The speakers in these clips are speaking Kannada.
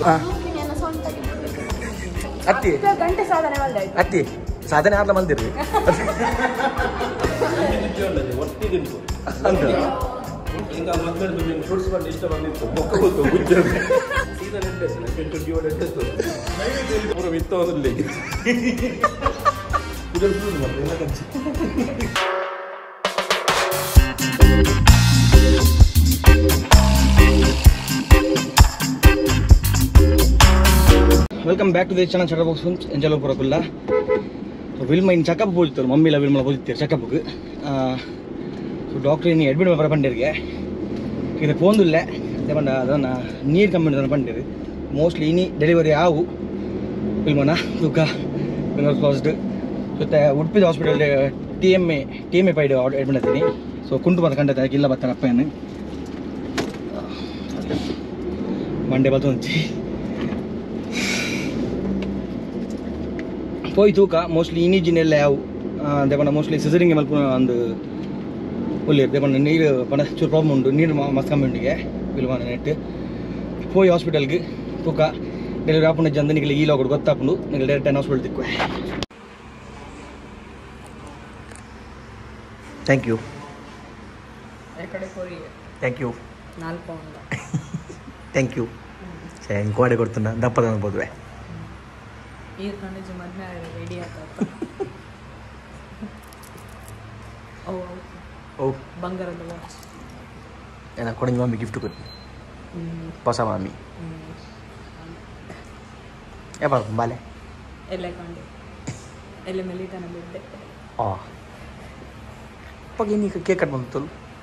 ಹಾ. ನನ್ನ ಸ್ವಂತಕ್ಕೆ ಅತ್ತಿ ಹತ್ತು ಗಂಟೆ ಸಾಧನೆ ಮಾಡಿದಾಯ್ತು ಅತ್ತಿ ಸಾಧನೆ ಆರ್ಲ ಮಂದಿರ್ರಿ ಒಟ್ಟಿಗಿಂಟು ಅಂತ ಈಗ ಮಕ್ಕಳದ್ದು ನೀನು ಫ್ರೂಟ್ಸ್ ಬಂದು ಇಷ್ಟ ಬಂದಿತ್ತು ಮೊಕ್ಕ ಹೋಗ್ತು ಗುಜ್ಜ ಸೀಸನ್ ಎಂಟೆಸ್ ಟ್ವೆಂಟಿ ಒನ್ ಎಂಟೆಸ್ ಪೂರ ವಿತ್ತ ಹೋದಲ್ಲಿ ಇದನ್ನು ಫ್ರೂಟ್ ಬಂದು ಎಲ್ಲ ಕಚ್ಚಿ welcome back to the channel ಚಟ ಬಾಕ್ಸ್ ಎಂಜಲ ಪುರಕುಲ್ಲ ಸೊ ವಿಲ್ಮ ಇನ್ನು ಚೆಕಪ್ ಹೋಗ್ತಾರೆ ಮಮ್ಮಿಲ ವಿಲ್ಮಲ ಹೋಗ್ತಾರೆ ಚೆಕಪ್ಗೆ ಸೊ ಡಾಕ್ಟ್ರ್ ಇನ್ನು ಅಡ್ಮಿಟ್ ಮಾಡಿ ಪಂಡಿರಿಗೆ ಇದು ಪೋಂದುಲ್ಲ ಅದೇ ಪಂಡ ಅದನ್ನು ನೀರು ಕಮ್ಮಿ ಅದನ್ನು ಪಂಡಿರಿ ಮೋಸ್ಟ್ಲಿ ಇನಿ ಡೆಲಿವರಿ ಆವು ವಿಲ್ಮನ ತೂಕ ಫಿಂಗರ್ಸ್ ಕ್ಲಾಸ್ಡ್ ಜೊತೆ Udupi hospital T M A T M A ಪೈಡ್ ಅಡ್ಮಿಟ್ ಆಗ್ತೀನಿ ಸೊ ಕುಂಟು ಬಂದು ಕಂಡ ಇಲ್ಲ ಬರ್ತಾನೆ ಅಪ್ಪಯನ್ನು ಮಂಡೆ ಬತ್ತು ಹಂಚಿ ಪೋಯ್ ತೂಕ ಮೋಸ್ಟ್ಲಿ ಇನಿಜಿನೆಲ್ಲ ಯಾವು ದೇಪಂಡ ಮೋಸ್ಟ್ಲಿ ಸಿಸರಿಂಗ್ ಮಲ್ಪ ಒಂದು ಒಳ್ಳೆ ದೇಪಂಡ ನೀರು ಪಂಡ ಚೂರು ಪ್ರಾಬ್ಲಮ್ ಉಂಟು ನೀರು ಮಸ್ತ್ ಕಮ್ಮಿ ಉಂಟಿಗೆ ವಿಲ್ಮಾನ ನೆಟ್ ಪೋಯ್ ಹಾಸ್ಪಿಟಲ್ಗೆ ತೂಕ ಡೆಲಿವರಿ ಆಪುಂಡ ಜಂದ ನಿಗಲಿ ಈ ಲಾಗಡ್ ಗೊತ್ತಾಪುಂಡು ನಿಗಲ್ ಡೈರೆಕ್ಟ್ ಆಗಿ ಹಾಸ್ಪಿಟಲ್ ತಿಕ್ಕುವೆ ಥ್ಯಾಂಕ್ ಯು ಕಡೆ ಕೋರಿ ಥ್ಯಾಂಕ್ ಯು ನಾಲ್ಕು ಪೌಂಡ್ ಥ್ಯಾಂಕ್ ಯು ಸರಿ ಹಿಂಗೆ ಕೋಡೆ ಕೊಡ್ತಾನೆ ದಪ್ಪದ ಅನ್ಬೋದ್ವೆ ಈ ಕಣಜು ಮದ್ವೆ ರೆಡಿ ಆಗ್ತದ ಓ ಓ ಬಂಗಾರದ ವಾಚ್ ಏನ ಕೊಡಿ ಮಮ್ಮಿ ಗಿಫ್ಟ್ ಕೊಟ್ಟು ಹೊಸ ಮಮ್ಮಿ ಯಾವಾಗ ಬಾಲೆ ಎಲ್ಲ ಕಂಡೆ ಎಲ್ಲ ಮೆಲಿತಾನ ಬಿದ್ದೆ ಆ ಪಗಿ ನೀ ಕೇಕ್ ಕಟ್ ಬಂತು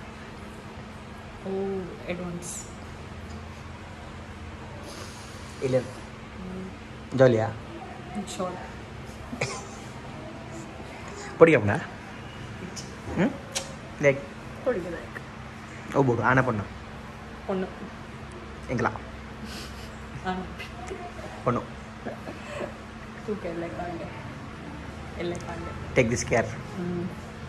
ಓ ಅಡ್ವಾನ್ಸ್ ಇಲ್ಲ ಜಾಲಿಯಾ ಶಾರ್ಟ್ പൊടിക്കണ്ട ലൈക്ക് ಕೊಡಿಗೆ ഓ ബോഡു ആന പൊണ്ണു பொண்ணு എങ്കിലാ ஆ പൊണ്ണു தூக்க ಎಲ್ಲ ಕಾಂಡೆ ಎಲ್ಲ ಕಾಂಡೆ ಟೇಕ್ ದಿಸ್ ಕೇರ್ ಹ್ಞೂ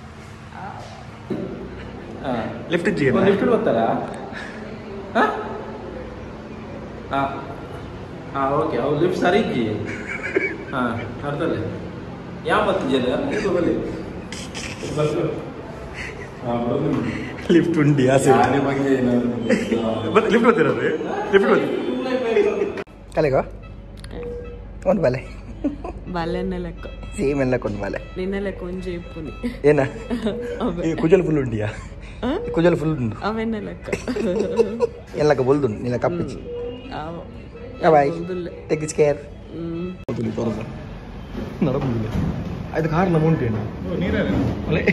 ಲಿಫ್ಟ್ ಒಂದು ಲಿಫ್ಟ್ ಬರ್ತಾರಾ ಹಾಂ ಹಾಂ ಹಾಂ ಓಕೆ ಅವು ಲಿಫ್ಟ್ ಸರಿ ಇಜ್ಜಿ ಹಾಂ ಅರ್ಥಲ್ಲೇ ಯಾವ ಬರ್ತಿದ್ಯಲ್ಲ ಇದು ಬಲ್ಲಿ ಹಾಂ ಬಂದು ಲಿಫ್ಟ್ ಉಂಡಿ ಆಸೆ ಯಾರ ಬಗ್ಗೆ ಲಿಫ್ಟ್ ಬರ್ತಿರೋದು ಲಿಫ್ಟ್ ಬರ್ತಿ ಕಲೆಗೋ ಒಂದು ಬಾಲೆ ಬಾಲ್ಯನ ಲೆಕ್ಕ ಸೇಮ್ ಎಲ್ಲ ಕೊಂಡು ಬಾಲೆ ನಿನ್ನ ಲೆಕ್ಕ ಒಂಜಿ ಇಪ್ಪುನಿ ಏನ ಈ ಕುಜಲ್ ಫುಲ್ ಉಂಡಿಯಾ ಕುಜಲ್ ಫುಲ್ ಉಂಡು ಅವೆನ್ನ ಲೆಕ್ಕ ಎಲ್ಲಕ ಬೊಲ್ದು ನಿನ್ನ ಕಪ್ಪಿಚ್ಚಿ ಅವ ಬಾಯ್ ಬೊಲ್ದುಲ್ಲೆ. ಟೇಕ್ ದಿಸ್ ಕೇರ್ ಹ್ಮ್ നടക്കുന്നില്ല അത് കാരണം ഉണ്ടേണ് അല്ലേ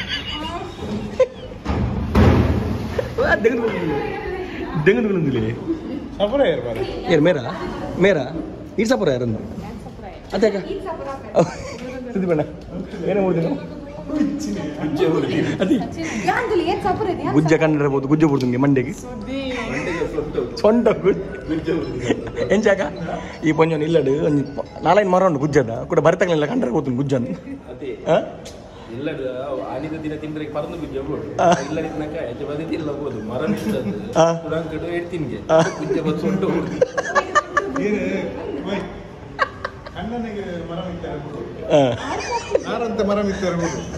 ദെങ്ങനെ വിളുന്നില്ലേ ಏನ್ ಮೇರಾ ಮೇರಾ ಈ ಸಪುರ ಯಾರನ್ನು ಅದೇಕ ಇದು ಬೇಡ ಏನೇ ಮಾಡ್ತೀನಿ ಅದಿ ಗುಜ್ಜ ಕಂಡಿರ್ಬೋದು ಗುಜ್ಜ ಬಿಡ್ತೀನಿ ಮಂಡೆಗೆ ಸೊಂಟ ಎಂಚಾಕ ಈ ಪೊಂಜನ್ ಇಲ್ಲಡು ಒಂಜಿ ನಾಲೈನ್ ಮರ ಉಂಟು ಗುಜ್ಜದ ಕೂಡ ಬರ್ತಗಲಿಲ್ಲ ಕಂಡ್ರೆ ಗೊತ್ತು ಗುಜ್ಜನ್ ಅದೇ ಆ? ಇಲ್ಲದ ಆನಿದ ದಿನ ತಿಂದ್ರೆ ಪರದು ಗುಜ್ಜ ಬೋಡು ಆ. ಇಲ್ಲ ತಿನ್ನಕ ಎದ್ದು ಬದಿತಿಲ್ಲ ಬೋದು ಮರ ಆ. ಕುಡಂಕಡು ಹೇಳ್ತೀನಿ ಆ. ಗುಜ್ಜ ಬಂದು ಸೊಂಟು ಆ. ಯಾರಂತ ಮರ ಮಿತ್ತರು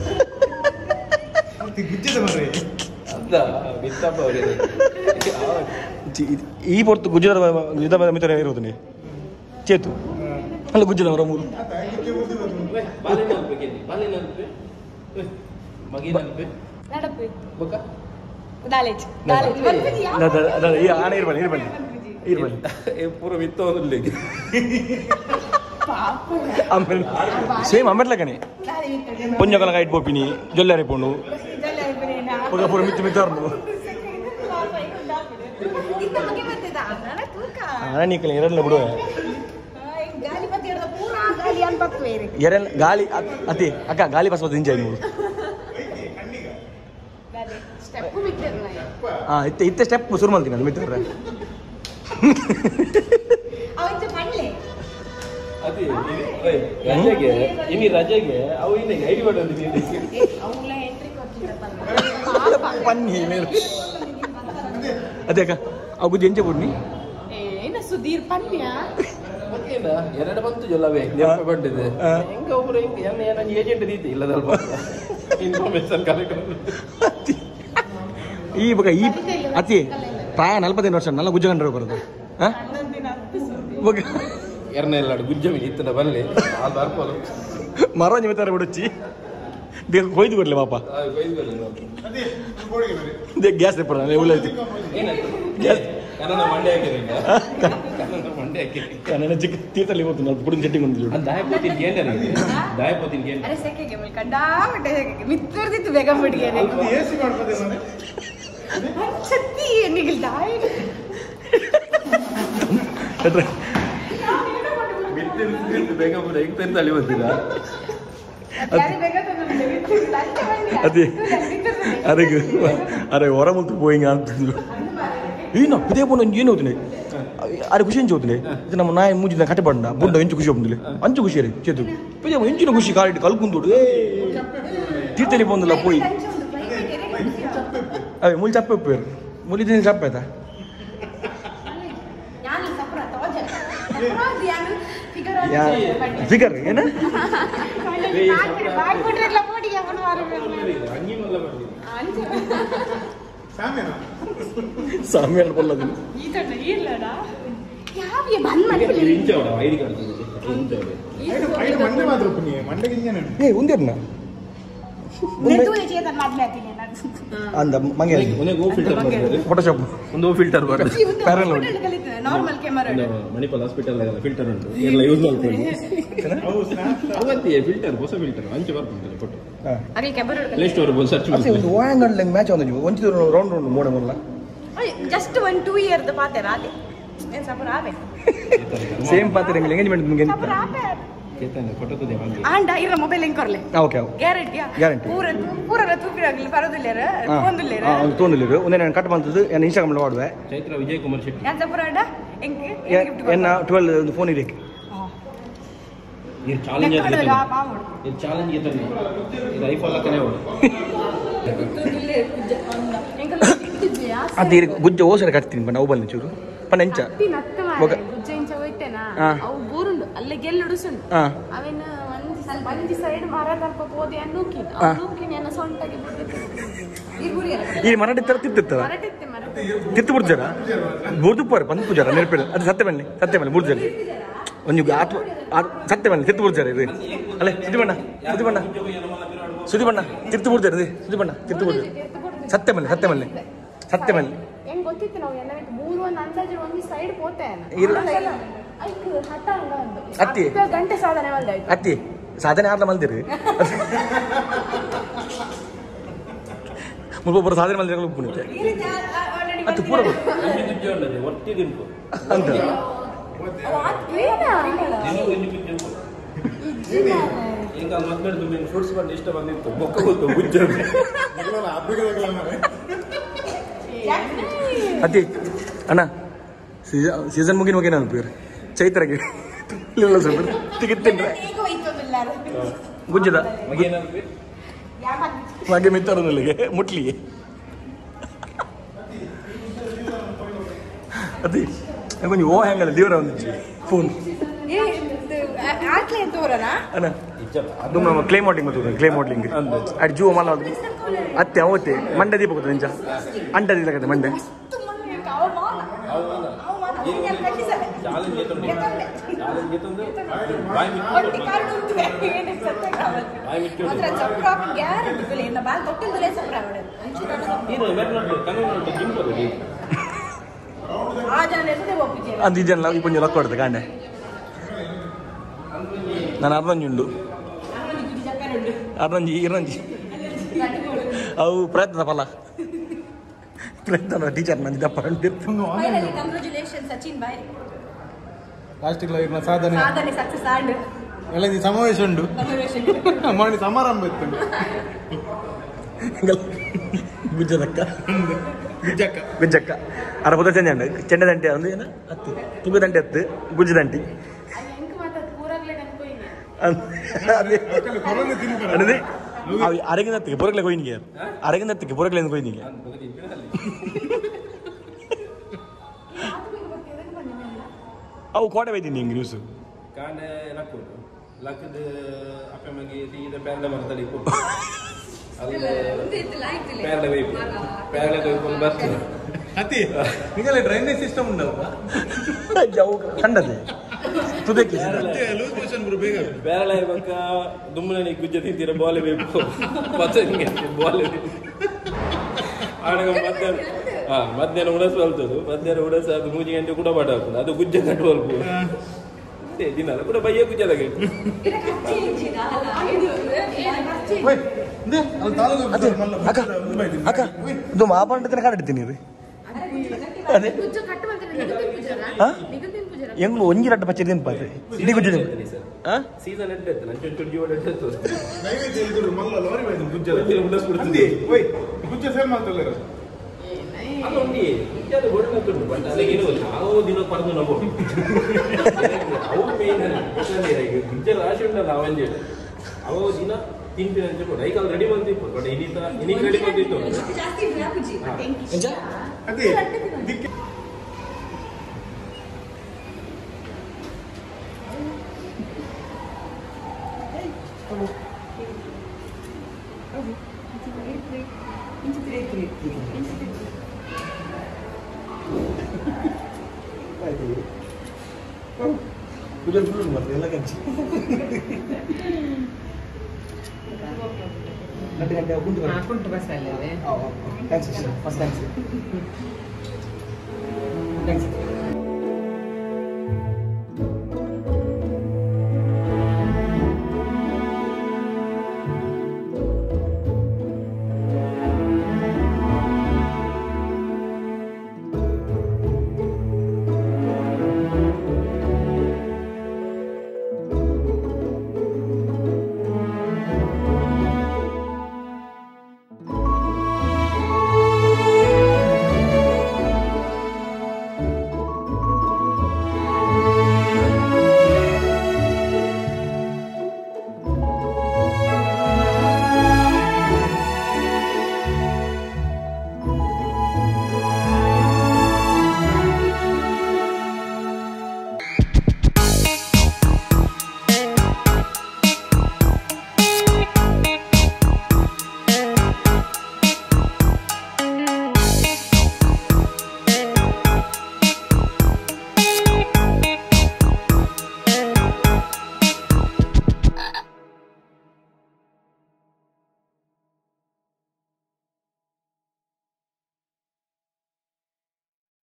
ಗುಜ್ಜದ ಮರ ಅದ ಬಿತ್ತಪ್ಪ ಅವರಿಗೆ ಚಿ- ಇದ್- ಈ ಪೊರ್ತು ಗುಜ್ಜದ ಗುಜ್ಜದ ಮಿತ್ರ ಇರೋದು ನೀ ಚೇತು ಅಲ್ಲ ಗುಜ್ಜದ ಮರ ಮೂರು ಬಾಲೆ ನಲ್ಪೆ ಬಾಲೆ ನಲ್ಪೆ ಮಗಿ ನಲ್ಪೆ நடப்பு ಬೊಕ್ಕ ದಾಲೇಜ್ ಅದ- ಅದ- ಅದ- ಈ ಆನೆ ಇರ್ಬನ್ನಿ ಇರ್ಬನ್ನಿ ಇರ್ಬನ್ನಿ ಏ ಪೂರ ಬಿತ್ತ ಹೋದಲ್ಲಿ ಆಮೇಲೆ ಸೇಮ್ ಆಮೇಲೆ ಕಣೆ ಪೊಂಜಕಲ ಕೈಟ್ ಪೋಪಿನಿ ಜೊಲ್ಲಾರೆ ಪೋಣು ಪುಗ ಪೂರ ಮಿತ್ತು ಮಿತ್ತಾರ್ನು ನೀಕಲ ಎರಲ್ಲ ಬಿಡುವ ಎರಲ್ ಗಾಳಿ ಅತ್- ಅತಿ ಅಕ್ಕ ಗಾಳಿ ಬಸ್ ಬತ್ತು ಇಂಜಾಯ್ ನೀವು ಹಾ ಇತ್ತೆ ಇತ್ತೆ ಸ್ಟೆಪ್ ಶುರು ಮಾಡ್ತೀನಿ ಅದು ಮಿತ್ರ ಅದೇ ಓಯ್, ರಜೆಗೆ ಇನಿ ರಜೆಗೆ ಅವು ಇನ್ನೇಗೆ ಐಡಿ ಮಾಡೋದು ಪನ್ನಿ ಮೇಲೆ ಅದೇ ಅಕ್ಕ ಅವು ಗುಜ್ಜೆ ಎಂಚೆ ಬಿಡ್ನಿ ಇನ್ನು ಸುಧೀರ್ ಪನ್ಯ ಮತ್ತೇನ ಎರಡು ಬಂತು ಜೊಲ್ಲವೇ ನೆನಪು ಬಂದಿದೆ ಹೆಂಗ ಒಬ್ರು ಹೆಂಗ ಏನ ಏನ ಏಜೆಂಟ್ ರೀತಿ ಇಲ್ಲದಲ್ಪ ಇನ್ಫಾರ್ಮೇಶನ್ ಕಲೆಕ್ಟ್ ಈ ಬಗ ಈ ಅತಿ ಪ್ರಾಯ ನಲ್ವತ್ತೈದು ವರ್ಷ ನಲ್ಲ ಗುಜ್ಜಗಂಡ್ರೆ ಬರೋದು ಹಾಂ ಬಗ ಎರಡನೇ ಎಲ್ಲ ಗುಜ್ಜಮಿ ಇತ್ತನ ಬರಲಿ ಅದು ಬರ್ಬೋದು ಮರ ನಿಮಿತ್ತಾರೆ ಬಿಡುಚ್ಚಿ ಬೇಗ ಕೊಯ್ದು ಕೊಡ್ಲಿ ಪಾಪ ಅದೇ ಗೋಡೆಗೆ ಬರಿ ದೇ ಗ್ಯಾಸ್ ತೆಪ್ಪಡ ಉಳ್ಳೈತಿ ಏನಾಯ್ತು ಗ್ಯಾಸ್ ಕನ್ನಡ ಮಂಡೆ ಹಾಕಿರಿ ಕನ್ನಡ ಮಂಡೆ ಹಾಕಿರಿ ನನ್ನ ಚಿಕ್ಕ ತೀರ್ಥಲ್ಲಿ ಹೋಗ್ತೀನಿ ನಾನು ಪುಡಿನ ಚಟ್ನಿ ಬಂದಿದ್ದು ಅದು ದಾಯಪೋತಿನ ಗೇಂಡರ್ ದಾಯಪೋತಿನ ಗೇಂಡರ್ ಅರೆ ಸೆಕೆಗೆ ಮೇಲೆ ಕಂಡಾಬಿಟ್ಟೆ ಸೆಕೆಗೆ ಮಿತ್ತರ್ದಿತ್ತು ಬೇಗ ಬಿಡ್ಗೇನೆ ಅದು ಎ ಸಿ ಮಾಡ್ಬೋದೇ ಮನೆ ಛತ್ತಿ ಎಣ್ಣಿಗೆ ದಾಯ ಬೇಗ ಬಿಡ ಹೆಂಗ್ ತಂದು ಅಲ್ಲಿ ಬಂದಿಲ್ಲ ಬೇಗ ಅದೇ ಅರೆ ಅರೆ ಹೊರ ಮುಂತು పోయింగ్ అంటుంది ఈయన ఇదే పోను ఏం అవుతుంది అరే ఖుషి నుంచి అవుతుంది ఇది ನಮ್ಮ ನಾಯಿ ಮೂಜಿ ಕಟ್ಟಬಂಡ ಬುಡ್ಡ ಎಂಚು ಖುಷಿ అవుతుంది ಅಂಚು ಖುಷಿ ರೀ చేతు ఇదే ఎంచిన ఖుషి కాలి కలుకుందుడు ఏ తీర్థలి పొందులా పోయి అవి ములి చెప్పారు ములి తిని చెప్పేదా ನಾನು ಸಪ್ರ ತೋಜ ನಾನು ಫಿಗರ್ ఫిగర్ ఏనా ಬಾಯ್ಬಿಟ್ರೆಲ್ಲ ಮೋಡಿಗೆ ಅವನು ಹಂಗಿ ಮಲ್ಲ ಬರ್ಲಿ ಸಾಮ್ಯನ సామ్యాల పొల్లది ಈ ತರ ಇರ್ಲಡ ಯಾವ್ಯ ಬಂದ್ ಮಾಡಿ ಇಂಚವಡ ಐಡಿ ಕಾರ್ಡ್ ಇಂಚವಡ ಐದು ಐದು ಮಂಡೆ ಮಾತ್ರ ಪುಣ್ಯ ಮಂಡೆಗೆ ಹಿಂಗೇನೆ ఏ ఉంది అన్న ನೆಟ್ಟುವೆ ಚೇತನ್ ಮಾಡ್ಲಾತೀನಿ ನಾನು అంద మంగే ಒಂದೇ ಗೋ ಫಿಲ್ಟರ್ ಬರ್ತಾರೆ ఫోటోషాప్ ಒಂದು ಫಿಲ್ಟರ್ ಬರ್ತದೆ Parallel. Normal camera Manipal hospital filter ಉಂಟು ಎಲ್ಲ ಯೂಸ್ ಮಾಡ್ಕೊಳ್ಳಿ ಅವತ್ತಿ ಫಿಲ್ಟರ್ ಹೊಸ ಫಿಲ್ಟರ್ ಅಂಚೆ ಬರ್ತದೆ ಕೊಟ್ಟು ಅದೇ ಕ್ಯಾಮರಾ ಪ್ಲೇ ಸ್ಟೋರ್ ಬಂದು ಸರ್ಚ್ ಅದೇ ಮಾಡಿ ಒಂದು ವಾಯಂಗಂಡ್ ಮ್ಯಾಚ್ ಒಂದು ಒಂಚೂರು ರೌಂಡ್ ರೌಂಡ್ ಮೂಡ ಮೂಲ ಜಸ್ಟ್ ಒನ್ ಟೂ ಇಯರ್ದ ಪಾತೆರ ಅದೇ ಏನ್ ಸಪುರ ಆವೆ ಸೇಮ್ ಪಾತ್ರ ಎಂಗೇಜ್ಮೆಂಟ್ ನಿಮಗೆ ಎಂತ ಸಪುರ ಆವೆ ಚೇತನ್ ಫೋಟೋ ತದೆ ಮಾಡಿ ಆಂಡ ಇರ ಮೊಬೈಲ್ ಹೆಂಗ್ ಕೊರ್ಲೆ ಓಕೆ ಗ್ಯಾರಂಟಿಯಾ Guarantee. ಪೂರ ಪೂರ ತೂಪಿರಾಗ್ಲಿ ಪರದಿಲ್ಲೇರ ಒಂದಿಲ್ಲೇರ ಒಂದು ತೊಂದಿಲ್ಲ ಒಂದೇ ನಾನು ಕಟ್ ಬಂತದ್ದು ಏನು ಇನ್ಸ್ಟಾಗ್ರಾಮ್ ಮಾಡುವೆ ಚೈತ್ರ ವಿಜಯ್ ಕುಮಾರ್ ಶೆಟ್ಟಿ ಯಾನ್ ಸಪುರ ಆಂಡ ಹೆಂಗ್ ಎನ್ನ ಟ್ವೆಲ್ ಒಂದು ಫೋನ್ ಇದೆ ಇದು ಚಾಲೆಂಜ್ ಇದು ಚಾಲೆಂಜ್ ಇದ್ದಾನೆ ಇದು ಐಫೋನ್ ಲಕ್ಕನೇ ಅವಳು ಅದು ಈಗ ಗುಜ್ಜ ಓಸರ ಕಟ್ತೀನಿ ಬಣ್ಣ ಒಬ್ಬಲ್ಲಿ ಚೂರು ಪಣ್ಣ ಎಂಚ ಒಗ- ಹಾ. ಅವು ಬೂರುಂಡು ಅಲ್ಲೇ ಗೆಲ್ಲುಡುಸುಂಡು ಹಾಂ ಅವೇನ ಒಂದ್ ಒಂಜಿ ಸೈಡ್ ಮರ ಕಲ್ಪ ಹೋದೆ ಅನ್ನೂಕಿನ್ ಹಾ. ನೂಕಿನ್ ಏನ ಸೊಂಟಗೆ ಈ ಮರಾಠಿ ಥರ ತಿತ್ತಿರ್ತಾರ ಮರಟಿತ್ತೆ ಮರ ತಿತ್ತು ಬುಡ್ಜಾರ ಬುರ್ದುಪ್ಪಾರ ಬಂದು ಪೂಜಾರ ನೆನಪಿಡ ಅದು ಸತ್ಯ ಬನ್ನಿ ಸತ್ಯ ಬನ್ನಿ ಬುರ್ಜಲ್ಲಿ ಒಂದು ಆತ್ಮ ಆ- ಸತ್ಯ ಬನ್ನಿ ತಿತ್ತು ಬುಡ್ಜಾರ ಇದು ಅಲ್ಲೇ ಸುದಿ ಬಣ್ಣ ಸುದಿ ಬಣ್ಣ ಸುದಿ ಬಣ್ಣ ತಿರ್ತು ಬುಡ್ಜಾರ ಇದು ಸುದಿ ಬಣ್ಣ ತಿರ್ತು ಬುಡ್ಜಾರ ಸತ್ಯ ಬನ್ನಿ ಸತ್ಯ ಬನ್ನಿ ಸತ್ಯ ಬನ್ನಿ ಹೆಂಗ್ ಗೊತ್ತಿತ್ತು ನಾವು ಎಲ್ಲ ಮೂರು ಒಂದು ಅಂದಾಜು ಒಂದ್ ಸೈಡ್ ಪೋತೆ ಇರು. ಐಕ್ ಹಠ ಹಂಗ ಒಂದು ಅತ್ತಿ. ಹತ್ತು ಗಂಟೆ ಸಾಧನೆ ಮಲ್ದಾಯ್ತು ಅತ್ತಿ ಸಾಧನೆ ಆರ್ಲ ಮಲ್ದಿರಿ ಮುಲ್ಪೊಬ್ಬರು ಸಾಧನೆ ಮಲ್ದಿರಲು ಪುಣಿತೆ ಅತ್ತು ಪೂರ ಒಟ್ಟಿ ದಿಂಪು ಅಂತ ಈಗ ಮದ್ಮೇಲೆ ನಿಮ್ಗೆ ಫ್ರೂಟ್ಸ್ ಬಂದು ಇಷ್ಟ ಬಂದಿತ್ತು ಬೊಕ್ಕ ಗೊತ್ತು ಗುಜ್ಜ ಹಬ್ಬಗಳ ಮನೆ ಅತಿ ಅಣ್ಣ ಸೀಸನ್ ಮುಗಿನ ಹೋಗಿ ನಾನು ಪೇರು ಚೈತ್ರಗೆ ಇಲ್ಲ ಸ್ವಲ್ಪ ಟಿಕೆಟ್ ತಿಂದ್ರೆ ಗುಜ್ಜದ ಹಾಗೆ ಮಿತ್ತರದಲ್ಲಿಗೆ ಮುಟ್ಲಿಗೆ ಅತಿ ಕೊಂಚ ಓ ಹೆಂಗಲ್ಲ ದೇವರ ಒಂದು ಫೋನ್ ಆಟ್ಲೆ ತೋರನ ಅಣ್ಣ ಅದು ನಮ್ಮ ಕ್ಲೇ ಮಾಡ್ಲಿಂಗ್ ಗೊತ್ತು ಕ್ಲೇ ಮಾಡ್ಲಿಂಗ್ ಅಡ್ ಜೂ ಮಲ್ಲ ಅತ್ತೆ ಅವತ್ತೆ ಮಂಡೆ ದೀಪ ಗೊತ್ತು ನಿಂಚ ಅಂಡ ದೀಪ ಮಂಡೆ ಚಾಲೆಂಜ್ ಎತ್ತೊಂದು ಚಾಲೆಂಜ್ ಎತ್ತೊಂದು ಬಾಯಿ ಮಿಕ್ಕಿ ಬಾಯಿ ಮಿಕ್ಕಿ ನೀನು ಮೆಟ್ಲು ಕನ್ನಡ ಜಿಮ್ ಬರೋದು ಅದು ಇದೆಲ್ಲ ಈ ಪಂಜ ಲಕ್ಕ ಹೊಡೆದ ಕಾಂಡೆ ನಾನು ಅರ್ಧಂಜುಂಡು ಅರ್ಧಂಜಿ ಇರಂಜಿ ಅವು ಪ್ರಯತ್ನ ಫಲ ಪ್ರಯತ್ನ ಟೀಚರ್ ನಂದು ದಪ್ಪ ಕಂಡಿರ್ತು ಕಂಗ್ರಾಚುಲೇಷನ್ ಸಚಿನ್ ಬಾಯ್ ಲಾಸ್ಟಿಗೆ ಇರ್ನ ಸಾಧನೆ ಸಾಧನೆ ಸಕ್ಸಸ್ ಆಂಡ್ ಎಲ್ಲ ಇದು ಸಮಾವೇಶ ಉಂಟು ಮಾಡಿ ಸಮಾರಂಭ ಇತ್ತು ಗುಜ್ಜದಕ್ಕ ಬಿಜ್ಜಕ್ಕ ಗುಜ್ಜಕ್ಕ ಅರ ಪುದ ಚೆಂದ ಉಂಡು ಚೆಂಡ ದಂಟೆ ಒಂದು ಏನು ಹತ್ತು ತುಗ ದಂಟೆ ಹತ್ತು ಗುಜ್ಜ ದಂಟಿ ಹೆಂಗ್ ಮಾತಾಡ್ ಕೂರಾಗ್ಲೇ ಅನ್ಕೋಯಿನಿ ಅದೇ ಕೊರೋನಾ ತಿನ್ಕೊಂಡು ಅನ್ನದೆ ಅವು ಅರಗಿನತ್ತಿಗೆ ಪೊರಗ್ಲೆ ಕೊಯ್ನಿಗೆ ಅರಗಿನತ್ತಿಗೆ ಪೊರಗ್ಲೆ ಕೊಯ್ನಿಗೆ ಅವು ಕೋಟೆ ಬೈತೀನಿ ಹಿಂಗೆ ನ್ಯೂಸು ಕಾಂಡೆ ಲಕ್ಕುಂಟು ಲಕ್ಕದ ಅಪ್ಪಮ್ಮಗೆ ಸೀದ ಪ್ಯಾರಲೆ ಮರದಲ್ಲಿ ಕೊಟ್ಟು ಅಲ್ಲಿ ಪ್ಯಾರಲೆ ಬೇಕು ಪ್ಯಾರಲೆ ಕೊಯ್ಕೊಂಡು ಬರ್ತದೆ ಅತಿ ನಿಗಲೇ ಡ್ರೈನೇಜ್ ಸಿಸ್ಟಮ್ ಉಂಡಲ್ವಾ ಕಂಡದೆ ತುದಕ್ಕೆ ಲೂಸ್ ಮೋಷನ್ ಬರು ಬೇಗ ಬೇರಳೆ ಪಕ್ಕ ದುಮ್ಮನೆ ಗುಜ್ಜ ತಿಂತೀರ ಬೋಲೆ ಬೇಕು ಮತ್ತೆ ಹಿಂಗೆ ಬೋಲೆ ಆಡಗ ಮಧ್ಯಾಹ್ನ ಹಾ ಮಧ್ಯಾಹ್ನ ಉಣಸು ಬಲ್ತದು ಮಧ್ಯಾಹ್ನ ಉಣಸ ಅದು ಮೂಜಿ ಗಂಟೆ ಕೂಡ ಬಾಡ ಆಗ್ತದೆ ಅದು ಗುಜ್ಜ ಕಟ್ಟುವಲ್ಪು ದಿನ ಕೂಡ ಬಯ್ಯ ಗುಜ್ಜದಾಗ ಅಲ್ಲಿ ತಾಲೂಕು ಆಫೀಸರ್ ಮಲ್ಲ ಅಕ್ಕ ಅಕ್ಕ ಇದು ಮಾಪಂಡತಿನ ಕಾಡಿಡ್ತೀನಿ ರೀ ಅದೇ ಪೂಜೆ ಕಟ್ಟು ಮಾಡ್ತಾರೆ ನಿಗದಿನ ಪೂಜೆನಾ? ಹಾ? ನಿಗದಿನ ಪೂಜೆನಾ? ಹೆಂಗ್ ಒಂಜಿ ರಟ್ಟ ಪಚ್ಚರಿ ತಿನ್ಪಾರ್ರಿ ಇಡೀ ಗುಜ್ಜದ ಹಾ ಸೀಸನ್ ಎಡ್ಡೆತ್ತು ನಂಗೆ ಚುಟ್ಟಿ ಓಡಾಡ್ತು ನೈವೇದ್ಯ ಇದ್ರು ಮಲ್ಲ ಲಾರಿ ಬೈದು ಗುಜ್ಜ ಗುಜ್ಜ ಉಳಿಸ್ಬಿಡ್ತೀನಿ. ಅಂದಿ ಓಯ್ ಗುಜ್ಜ ಸೇಮ್ ಮಾಡ್ತಲ್ಲ ಅದೊಂದು ಗುಜ್ಜದ ಹೊಡೆದಂತುಂಟು ಬಟ್ ಅದಕ್ಕೆ ಇರುವುದು ಯಾವ ದಿನ ಪಡೆದು ನಾವು ಅವು ಮೇನ್ ಗುಜ್ಜ ರಾಶಿ ಉಂಟಲ್ಲ ಅವಂಜೆ ಅವ ದಿನ ತಿಂತೀನಿ ಅಂತ ಕೂಡ ಈಗ ರೆಡಿ ಬಂದಿತ್ತು ಬಟ್ ಇನ್ನೀತ ಇನ್ನೀಗ ರೆಡಿ ಬಂದಿತ್ತು ಅದೇ ದಿಕ್ಕೆ ಪೂಜೆ ಫುಲ್ ಮಾಡ್ತೀವಿ ಎಲ್ಲ ಕಂಚಿ ಗಂಟೆ ಗಂಟೆ ಕುಂಟು ಕುಂಟು ಬಸ್ಸಲ್ಲಿ ಥ್ಯಾಂಕ್ಸ್ ಫಸ್ಟ್ ಥ್ಯಾಂಕ್ಸ್ ಥ್ಯಾಂಕ್ಸ್